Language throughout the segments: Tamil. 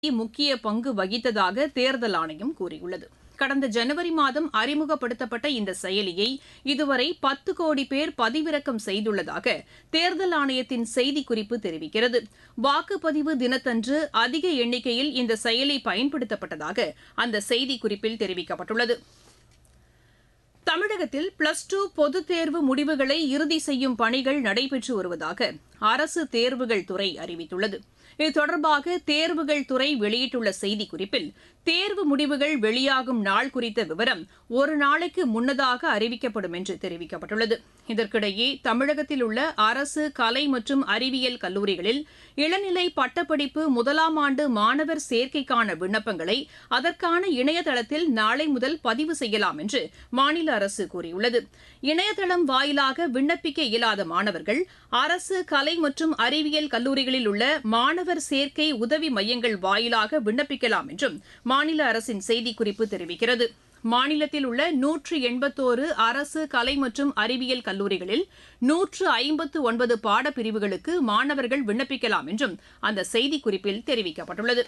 முக்கிய பங்கு வகித்ததாக தேர்தல் ஆணையம் கூறியுள்ளது கடந்த ஜனவரி மாதம் அறிமுகப்படுத்தப்பட்ட இந்த செயலியை இதுவரை பத்து கோடி பேர் பதிவிறக்கம் செய்துள்ளதாக தேர்தல் ஆணையத்தின் செய்திக்குறிப்பு தெரிவிக்கிறது வாக்குப்பதிவு தினத்தன்று அதிக எண்ணிக்கையில் இந்த செயலி பயன்படுத்தப்பட்டதாக அந்த செய்திக்குறிப்பில் தெரிவிக்கப்பட்டுள்ளது தமிழகத்தில் பிளஸ் டூ பொதுத் தேர்வு முடிவுகளை இறுதி செய்யும் பணிகள் நடைபெற்று வருவதாக அரசு தேர்வுகள் துறை அறிவித்துள்ளது இது தொடர்பாக தேர்வுகள் துறை வெளியிட்டுள்ள செய்திக்குறிப்பில் தேர்வு முடிவுகள் வெளியாகும் நாள் குறித்த விவரம் ஒரு நாளைக்கு முன்னதாக அறிவிக்கப்படும் என்று தெரிவிக்கப்பட்டுள்ளது இதற்கிடையே தமிழகத்தில் உள்ள அரசு கலை மற்றும் அறிவியல் கல்லூரிகளில் இளநிலை பட்டப்படிப்பு முதலாம் ஆண்டு மாணவர் சேர்க்கைக்கான விண்ணப்பங்களை அதற்கான இணையதளத்தில் நாளை முதல் பதிவு செய்யலாம் என்று மாநில அரசு கூறியுள்ளது இணையதளம் வாயிலாக விண்ணப்பிக்க இயலாத மாணவர்கள் அரசு கலை மற்றும் அறிவியல் கல்லூரிகளில் உள்ள மாணவர் சேர்க்கை உதவி மையங்கள் வாயிலாக விண்ணப்பிக்கலாம் என்றும் மாநில அரசின் செய்திக்குறிப்பு தெரிவிக்கிறது மாநிலத்தில் உள்ள நூற்று எண்பத்தோரு அரசு கலை மற்றும் அறிவியல் கல்லூரிகளில் நூற்று ஐம்பத்து ஒன்பது பாடப்பிரிவுகளுக்கு மாணவர்கள் விண்ணப்பிக்கலாம் என்றும் அந்த செய்திக்குறிப்பில் தெரிவிக்கப்பட்டுள்ளது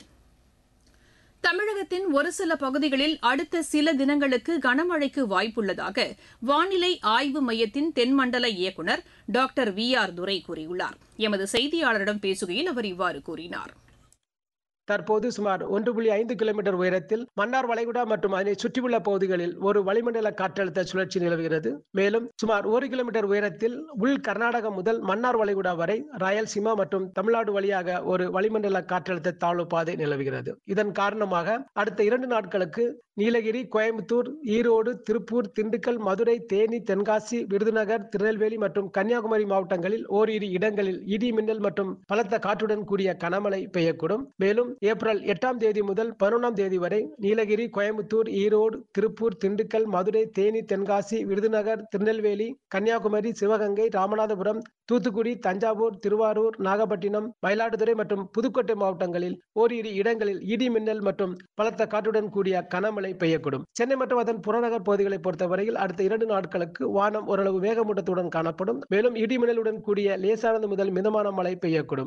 தமிழகத்தின் ஒரு சில பகுதிகளில் அடுத்த சில தினங்களுக்கு கனமழைக்கு வாய்ப்புள்ளதாக வானிலை ஆய்வு மையத்தின் தென்மண்டல இயக்குநர் டாக்டர் வி ஆர் துரை கூறியுள்ளார் எமது செய்தியாளரிடம் பேசுகையில் அவர் இவ்வாறு கூறினார் தற்போது சுமார் ஒன்று புள்ளி ஐந்து கிலோமீட்டர் உயரத்தில் மன்னார் வளைகுடா மற்றும் அதனை சுற்றியுள்ள பகுதிகளில் ஒரு வளிமண்டல காற்றழுத்த சுழற்சி நிலவுகிறது மேலும் சுமார் ஒரு கிலோமீட்டர் உயரத்தில் உள் கர்நாடகம் முதல் மன்னார் வளைகுடா வரை ராயல்சீமா மற்றும் தமிழ்நாடு வழியாக ஒரு வளிமண்டல காற்றழுத்த தாழ்வு பாதை நிலவுகிறது இதன் காரணமாக அடுத்த இரண்டு நாட்களுக்கு நீலகிரி கோயம்புத்தூர் ஈரோடு திருப்பூர் திண்டுக்கல் மதுரை தேனி தென்காசி விருதுநகர் திருநெல்வேலி மற்றும் கன்னியாகுமரி மாவட்டங்களில் ஓரிரு இடங்களில் இடி மின்னல் மற்றும் பலத்த காற்றுடன் கூடிய கனமழை பெய்யக்கூடும் மேலும் ஏப்ரல் எட்டாம் தேதி முதல் பதினொன்றாம் தேதி வரை நீலகிரி கோயம்புத்தூர் ஈரோடு திருப்பூர் திண்டுக்கல் மதுரை தேனி தென்காசி விருதுநகர் திருநெல்வேலி கன்னியாகுமரி சிவகங்கை ராமநாதபுரம் தூத்துக்குடி தஞ்சாவூர் திருவாரூர் நாகப்பட்டினம் மயிலாடுதுறை மற்றும் புதுக்கோட்டை மாவட்டங்களில் ஓரிரு இடங்களில் இடி மின்னல் மற்றும் பலத்த காற்றுடன் கூடிய கனமழை பெய்யக்கூடும் சென்னை மற்றும் அதன் புறநகர் பகுதிகளை பொறுத்தவரையில் அடுத்த இரண்டு நாட்களுக்கு வானம் ஓரளவு வேகமூட்டத்துடன் காணப்படும் மேலும் இடி மின்னலுடன் கூடிய லேசானது முதல் மிதமான மழை பெய்யக்கூடும்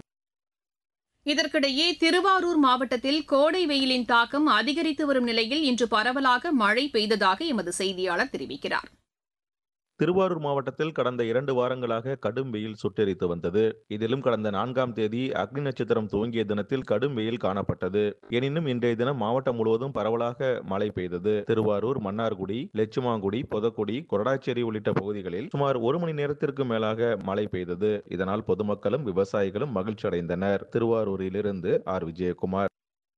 இதற்கிடையே திருவாரூர் மாவட்டத்தில் கோடை வெயிலின் தாக்கம் அதிகரித்து வரும் நிலையில் இன்று பரவலாக மழை பெய்ததாக எமது செய்தியாளர் தெரிவிக்கிறார் திருவாரூர் மாவட்டத்தில் கடந்த இரண்டு வாரங்களாக கடும் வெயில் சுட்டெரித்து வந்தது இதிலும் கடந்த நான்காம் தேதி அக்னி நட்சத்திரம் துவங்கிய தினத்தில் கடும் வெயில் காணப்பட்டது எனினும் இன்றைய தினம் மாவட்டம் முழுவதும் பரவலாக மழை பெய்தது திருவாரூர் மன்னார்குடி லெச்சுமாங்குடி பொதக்குடி கொரடாச்சேரி உள்ளிட்ட பகுதிகளில் சுமார் ஒரு மணி நேரத்திற்கு மேலாக மழை பெய்தது இதனால் பொதுமக்களும் விவசாயிகளும் மகிழ்ச்சி அடைந்தனர் திருவாரூரிலிருந்து ஆர் விஜயகுமார்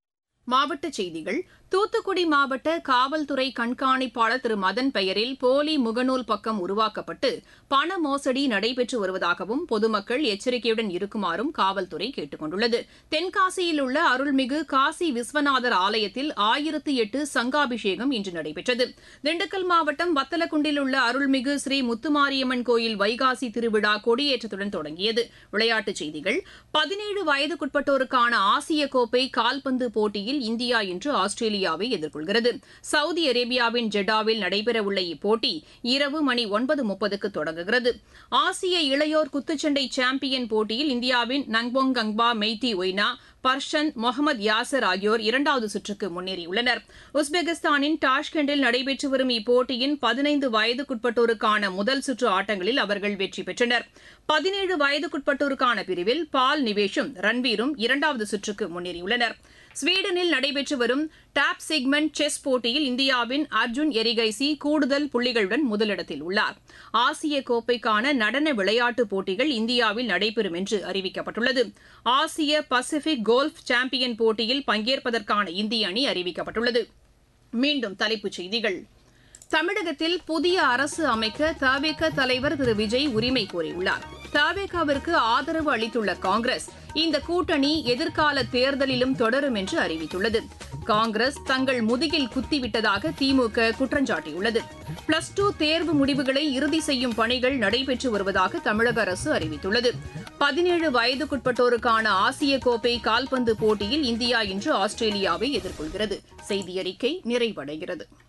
மாவட்டச் செய்திகள் தூத்துக்குடி மாவட்ட காவல்துறை கண்காணிப்பாளர் திரு மதன் பெயரில் போலி முகநூல் பக்கம் உருவாக்கப்பட்டு பண மோசடி நடைபெற்று வருவதாகவும் பொதுமக்கள் எச்சரிக்கையுடன் இருக்குமாறும் காவல்துறை கேட்டுக் கொண்டுள்ளது தென்காசியில் உள்ள அருள்மிகு காசி விஸ்வநாதர் ஆலயத்தில் ஆயிரத்து எட்டு சங்காபிஷேகம் இன்று நடைபெற்றது திண்டுக்கல் மாவட்டம் வத்தலக்குண்டில் உள்ள அருள்மிகு ஸ்ரீ முத்துமாரியம்மன் கோயில் வைகாசி திருவிழா கொடியேற்றத்துடன் தொடங்கியது விளையாட்டுச் செய்திகள் பதினேழு வயதுக்குட்பட்டோருக்கான ஆசிய கோப்பை கால்பந்து போட்டியில் இந்தியா இன்று ஆஸ்திரேலியாவை எதிர்கொள்கிறது சவுதி அரேபியாவின் ஜெட்டாவில் நடைபெறவுள்ள இப்போட்டி இரவு மணி ஒன்பது முப்பதுக்கு தொடங்குகிறது ஆசிய இளையோர் குத்துச்சண்டை சாம்பியன் போட்டியில் இந்தியாவின் நங்பொங் கங்பா மெய்தி ஒய்னா பர்ஷன் முகமது யாசர் ஆகியோர் இரண்டாவது சுற்றுக்கு முன்னேறியுள்ளனர் உஸ்பெகிஸ்தானின் டாஷ்கண்டில் நடைபெற்று வரும் இப்போட்டியின் பதினைந்து வயதுக்குட்பட்டோருக்கான முதல் சுற்று ஆட்டங்களில் அவர்கள் வெற்றி பெற்றனர் பதினேழு வயதுக்குட்பட்டோருக்கான பிரிவில் பால் நிவேஷும் ரன்வீரும் இரண்டாவது சுற்றுக்கு முன்னேறியுள்ளனர் ஸ்வீடனில் நடைபெற்று வரும் டாப் செக்மெண்ட் செஸ் போட்டியில் இந்தியாவின் அர்ஜுன் எரிகைசி கூடுதல் புள்ளிகளுடன் முதலிடத்தில் உள்ளார் ஆசிய கோப்பைக்கான நடன விளையாட்டுப் போட்டிகள் இந்தியாவில் நடைபெறும் என்று அறிவிக்கப்பட்டுள்ளது ஆசிய பசிபிக் கோல்ஃப் சாம்பியன் போட்டியில் பங்கேற்பதற்கான இந்திய அணி அறிவிக்கப்பட்டுள்ளது மீண்டும் தலைப்புச் செய்திகள் தமிழகத்தில் புதிய அரசு அமைக்க தவேக தலைவர் திரு விஜய் உரிமை கோரியுள்ளார் தவேகாவிற்கு ஆதரவு அளித்துள்ள காங்கிரஸ் இந்த கூட்டணி எதிர்கால தேர்தலிலும் தொடரும் என்று அறிவித்துள்ளது காங்கிரஸ் தங்கள் முதுகில் குத்திவிட்டதாக திமுக குற்றஞ்சாட்டியுள்ளது பிளஸ் டூ தேர்வு முடிவுகளை இறுதி செய்யும் பணிகள் நடைபெற்று வருவதாக தமிழக அரசு அறிவித்துள்ளது பதினேழு வயதுக்குட்பட்டோருக்கான ஆசிய கோப்பை கால்பந்து போட்டியில் இந்தியா இன்று ஆஸ்திரேலியாவை எதிர்கொள்கிறது செய்தியறிக்கை நிறைவடைகிறது